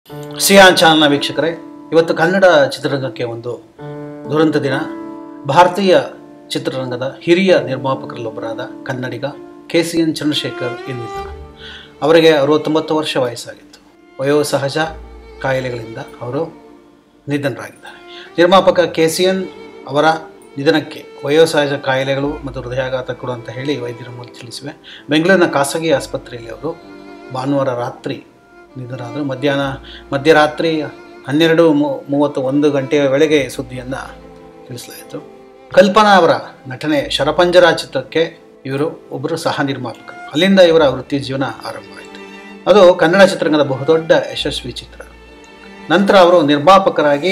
Xi'an ಚಾನಲ್ನ ವೀಕ್ಷಕರೇ ಇವತ್ತು ಕನ್ನಡ ಚಿತ್ರರಂಗಕ್ಕೆ ಒಂದು ದುರಂತ ದಿನ ಭಾರತೀಯ ಚಿತ್ರರಂಗದ ಹಿರಿಯ ನಿರ್ಮಾಪಕರಲ್ಲೊಬ್ಬರಾದ ಕನ್ನಡಿಗ ಕೆ ಸಿ ಎನ್ ಚಂದ್ರಶೇಖರ್ ಎಂದಿದ್ದರು ಅವರಿಗೆ ಅರವತ್ತೊಂಬತ್ತು ವರ್ಷ ವಯಸ್ಸಾಗಿತ್ತು ವಯೋಸಹಜ ಕಾಯಿಲೆಗಳಿಂದ ಅವರು ನಿಧನರಾಗಿದ್ದಾರೆ ನಿರ್ಮಾಪಕ ಕೆ ಸಿ ಎನ್ ಅವರ ನಿಧನಕ್ಕೆ ವಯೋಸಹಜ ಕಾಯಿಲೆಗಳು ಮತ್ತು ಹೃದಯಾಘಾತ ಕೂಡ ಅಂತ ಹೇಳಿ ವೈದ್ಯರ ಮೂಲಕ ತಿಳಿಸಿವೆ ಬೆಂಗಳೂರಿನ ಖಾಸಗಿ ಆಸ್ಪತ್ರೆಯಲ್ಲಿ ಅವರು ಭಾನುವಾರ ರಾತ್ರಿ ನಿಧನರಾದರು ಮಧ್ಯಾಹ್ನ ಮಧ್ಯರಾತ್ರಿ ಹನ್ನೆರಡು ಮೂ- ಮೂವತ್ತು ಒಂದು ಗಂಟೆಯ ವೇಳೆಗೆ ಸುದ್ದಿಯನ್ನು ತಿಳಿಸಲಾಯಿತು ಕಲ್ಪನಾ ಅವರ ನಟನೆ ಶರಪಂಜರ ಚಿತ್ರಕ್ಕೆ ಇವರು ಒಬ್ಬರು ಸಹ ನಿರ್ಮಾಪಕರು ಅಲ್ಲಿಂದ ಇವರ ವೃತ್ತಿ ಜೀವನ ಆರಂಭವಾಯಿತು ಅದು ಕನ್ನಡ ಚಿತ್ರರಂಗದ ಬಹುದೊಡ್ಡ ಯಶಸ್ವಿ ಚಿತ್ರ ನಂತರ ಅವರು ನಿರ್ಮಾಪಕರಾಗಿ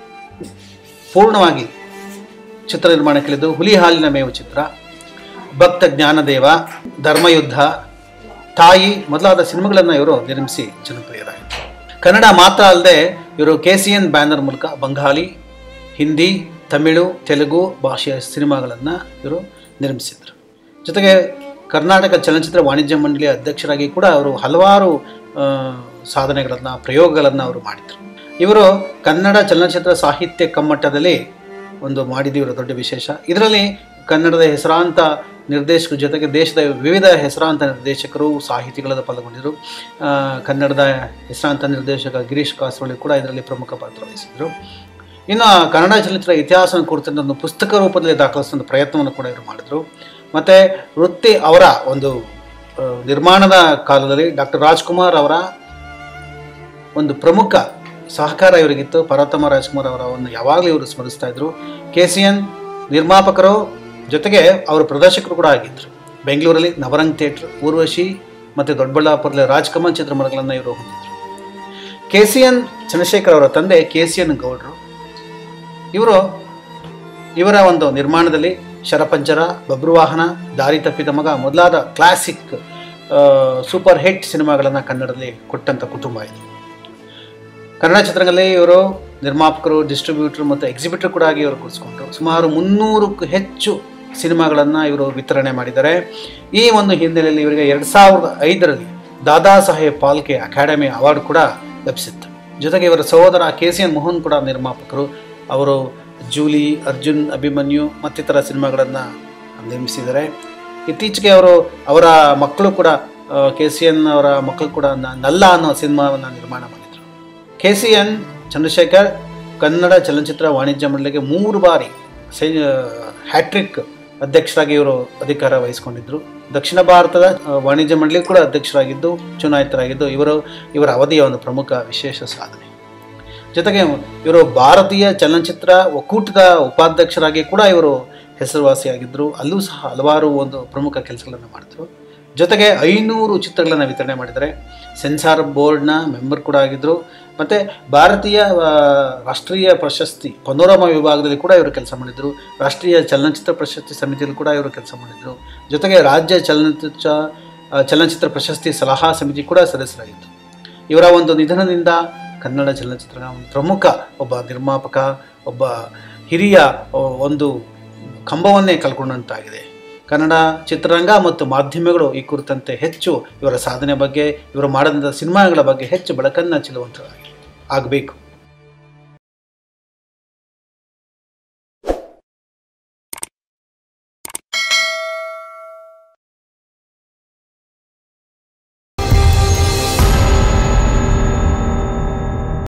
ಪೂರ್ಣವಾಗಿ ಚಿತ್ರ ನಿರ್ಮಾಣಕ್ಕಿಳಿದು ಹುಲಿ ಹಾಲಿನ ಮೇವು ಚಿತ್ರ ಭಕ್ತ ಜ್ಞಾನದೇವ ಧರ್ಮಯುದ್ಧ ತಾಯಿ ಮೊದಲಾದ ಸಿನಿಮಾಗಳನ್ನು ಇವರು ನಿರ್ಮಿಸಿ ಜನಪ್ರಿಯರಾಗಿದ್ದರು ಕನ್ನಡ ಮಾತ್ರ ಅಲ್ಲದೆ ಇವರು ಕೆ ಸಿ ಎನ್ ಬ್ಯಾನರ್ ಮೂಲಕ ಬಂಗಾಲಿ ಹಿಂದಿ ತಮಿಳು ತೆಲುಗು ಭಾಷೆಯ ಸಿನಿಮಾಗಳನ್ನು ಇವರು ನಿರ್ಮಿಸಿದರು ಜೊತೆಗೆ ಕರ್ನಾಟಕ ಚಲನಚಿತ್ರ ವಾಣಿಜ್ಯ ಮಂಡಳಿಯ ಅಧ್ಯಕ್ಷರಾಗಿ ಕೂಡ ಅವರು ಹಲವಾರು ಸಾಧನೆಗಳನ್ನು ಪ್ರಯೋಗಗಳನ್ನು ಅವರು ಮಾಡಿದರು ಇವರು ಕನ್ನಡ ಚಲನಚಿತ್ರ ಸಾಹಿತ್ಯ ಕಮ್ಮಟದಲ್ಲಿ ಒಂದು ಮಾಡಿದ್ದು ಇವರ ದೊಡ್ಡ ವಿಶೇಷ ಇದರಲ್ಲಿ ಕನ್ನಡದ ಹೆಸರಾಂತ ನಿರ್ದೇಶಕರ ಜೊತೆಗೆ ದೇಶದ ವಿವಿಧ ಹೆಸರಾಂತ ನಿರ್ದೇಶಕರು ಸಾಹಿತಿಗಳೆಲ್ಲ ಪಾಲ್ಗೊಂಡಿದ್ದರು ಆ, ಕನ್ನಡದ ಹೆಸರಾಂತ ನಿರ್ದೇಶಕ ಗಿರೀಶ್ ಕಾಸರೊಳ್ಳಿ ಕೂಡ ಇದರಲ್ಲಿ ಪ್ರಮುಖ ಪಾತ್ರ ವಹಿಸಿದರು ಇನ್ನು ಕನ್ನಡ ಚಲನಚಿತ್ರ ಇತಿಹಾಸವನ್ನು ಕುರಿತಂತೆ ಒಂದು ಪುಸ್ತಕ ರೂಪದಲ್ಲಿ ದಾಖಲಿಸುವಂಥ ಪ್ರಯತ್ನವನ್ನು ಕೂಡ ಇವರು ಮಾಡಿದರು ಮತ್ತು ವೃತ್ತಿ ಅವರ ಒಂದು ಆ, ನಿರ್ಮಾಣದ ಕಾಲದಲ್ಲಿ ಡಾಕ್ಟರ್ ರಾಜ್ಕುಮಾರ್ ಅವರ ಒಂದು ಪ್ರಮುಖ ಸಹಕಾರ ಇವರಿಗಿತ್ತು ಪರ್ವತಮ್ಮ ರಾಜ್ಕುಮಾರ್ ಅವರವನ್ನು ಯಾವಾಗಲೂ ಇವರು ಸ್ಮರಿಸ್ತಾ ಇದ್ರು ಕೆ ಸಿ ಎನ್ ನಿರ್ಮಾಪಕರು ಜೊತೆಗೆ ಅವರು ಪ್ರದರ್ಶಕರು ಕೂಡ ಆಗಿದ್ದರು ಬೆಂಗಳೂರಲ್ಲಿ ನವರಂಗ್ ಥಿಯೇಟ್ರ್ ಊರ್ವಶಿ ಮತ್ತು ದೊಡ್ಡಬಳ್ಳಾಪುರದಲ್ಲಿ ರಾಜ್ಕಮಲ್ ಚಿತ್ರಮಂದಿರಗಳನ್ನು ಇವರು ಹೊಂದಿದ್ರು ಕೆ ಸಿ ಎನ್ ಚಂದ್ರಶೇಖರ್ ಅವರ ತಂದೆ ಕೆ ಸಿ ಎನ್ ಗೌಡ್ರು ಇವರು ಇವರ ಒಂದು ನಿರ್ಮಾಣದಲ್ಲಿ ಶರಪಂಚರ ಬಬ್ರುವಾಹನ ದಾರಿ ತಪ್ಪಿದ ಮಗ ಮೊದಲಾದ ಕ್ಲಾಸಿಕ್ ಸೂಪರ್ ಹಿಟ್ ಸಿನಿಮಾಗಳನ್ನು ಕನ್ನಡದಲ್ಲಿ ಕೊಟ್ಟಂಥ ಕುಟುಂಬ ಇದು ಕನ್ನಡ ಚಿತ್ರಗಳಲ್ಲಿ ಇವರು ನಿರ್ಮಾಪಕರು ಡಿಸ್ಟ್ರಿಬ್ಯೂಟರ್ ಮತ್ತು ಎಕ್ಸಿಬಿಟರ್ ಕೂಡ ಆಗಿ ಇವರು ಕೂರಿಸ್ಕೊಂಡ್ರು ಸುಮಾರು ಮುನ್ನೂರಕ್ಕೂ ಹೆಚ್ಚು ಸಿನಿಮಾಗಳನ್ನು ಇವರು ವಿತರಣೆ ಮಾಡಿದ್ದಾರೆ ಈ ಒಂದು ಹಿನ್ನೆಲೆಯಲ್ಲಿ ಇವರಿಗೆ ಎರಡು ಸಾವಿರದ ಐದರಲ್ಲಿ ದಾದಾ ಸಾಹೇಬ್ ಪಾಲ್ಕೆ ಅಕಾಡೆಮಿ ಅವಾರ್ಡ್ ಕೂಡ ಲಭಿಸಿತ್ತು ಜೊತೆಗೆ ಇವರ ಸಹೋದರ ಕೆ ಸಿ ಎನ್ ಮೋಹನ್ ಕೂಡ ನಿರ್ಮಾಪಕರು ಅವರು ಜೂಲಿ ಅರ್ಜುನ್ ಅಭಿಮನ್ಯು ಮತ್ತಿತರ ಸಿನಿಮಾಗಳನ್ನು ನಿರ್ಮಿಸಿದ್ದಾರೆ ಇತ್ತೀಚೆಗೆ ಅವರು ಅವರ ಮಕ್ಕಳು ಕೂಡ ಕೆ ಸಿ ಎನ್ ಅವರ ಮಕ್ಕಳು ಕೂಡ ನ- ನಲ್ಲ ಅನ್ನೋ ಸಿನಿಮಾವನ್ನು ನಿರ್ಮಾಣ ಮಾಡಿದರು K C N Chandrashekar Kannada ಚಲನಚಿತ್ರ ವಾಣಿಜ್ಯ ಮಂಡಳಿಗೆ ಮೂರು ಬಾರಿ ಸೈ ಹ್ಯಾಟ್ರಿಕ್ ಅಧ್ಯಕ್ಷರಾಗಿ ಇವರು ಅಧಿಕಾರ ವಹಿಸಿಕೊಂಡಿದ್ದರು ದಕ್ಷಿಣ ಭಾರತದ ಆ, ವಾಣಿಜ್ಯ ಮಂಡಳಿ ಕೂಡ ಅಧ್ಯಕ್ಷರಾಗಿದ್ದು ಚುನಾಯಿತರಾಗಿದ್ದು ಇವರು ಇವರ ಅವಧಿಯ ಒಂದು ಪ್ರಮುಖ ವಿಶೇಷ ಸಾಧನೆ ಜೊತೆಗೆ ಇವರು ಭಾರತೀಯ ಚಲನಚಿತ್ರ ಒಕ್ಕೂಟದ ಉಪಾಧ್ಯಕ್ಷರಾಗಿ ಕೂಡ ಇವರು ಹೆಸರುವಾಸಿಯಾಗಿದ್ದರು ಅಲ್ಲೂ ಸಹ ಹಲವಾರು ಒಂದು ಪ್ರಮುಖ ಕೆಲಸಗಳನ್ನು ಮಾಡಿದ್ರು ಜೊತೆಗೆ ಐನೂರು ಚಿತ್ರಗಳನ್ನು ವಿತರಣೆ ಮಾಡಿದ್ದಾರೆ ಸೆನ್ಸಾರ್ ಬೋರ್ಡ್ನ ಮೆಂಬರ್ ಕೂಡ ಆಗಿದ್ದರು ಮತ್ತು ಭಾರತೀಯ ಆ, ರಾಷ್ಟ್ರೀಯ ಪ್ರಶಸ್ತಿ ಪನೋರಮಾ ವಿಭಾಗದಲ್ಲಿ ಕೂಡ ಇವರು ಕೆಲಸ ಮಾಡಿದರು ರಾಷ್ಟ್ರೀಯ ಚಲನಚಿತ್ರ ಪ್ರಶಸ್ತಿ ಸಮಿತಿಯಲ್ಲಿ ಕೂಡ ಇವರು ಕೆಲಸ ಮಾಡಿದರು ಜೊತೆಗೆ ರಾಜ್ಯ ಚಲನಚಿತ್ರ ಆ, ಚಲನಚಿತ್ರ ಪ್ರಶಸ್ತಿ ಸಲಹಾ ಸಮಿತಿ ಕೂಡ ಸದಸ್ಯರಾಗಿದ್ದರು ಇವರ ಒಂದು ನಿಧನದಿಂದ ಕನ್ನಡ ಚಲನಚಿತ್ರದ ಒಂದು ಪ್ರಮುಖ ಒಬ್ಬ ನಿರ್ಮಾಪಕ ಒಬ್ಬ ಹಿರಿಯ ಆ, ಒಂದು ಕಂಬವನ್ನೇ ಕಳ್ಕೊಂಡಂತಾಗಿದೆ ಕನ್ನಡ ಚಿತ್ರರಂಗ ಮತ್ತು ಮಾಧ್ಯಮಗಳು ಈ ಕುರಿತಂತೆ ಹೆಚ್ಚು ಇವರ ಸಾಧನೆ ಬಗ್ಗೆ ಇವರು ಮಾಡಿದಂಥ ಸಿನಿಮಾಗಳ ಬಗ್ಗೆ ಹೆಚ್ಚು ಬೆಳಕನ್ನು ಚೆಲ್ಲುವಂಥದ್ದಾಗಿ ಆಗಬೇಕು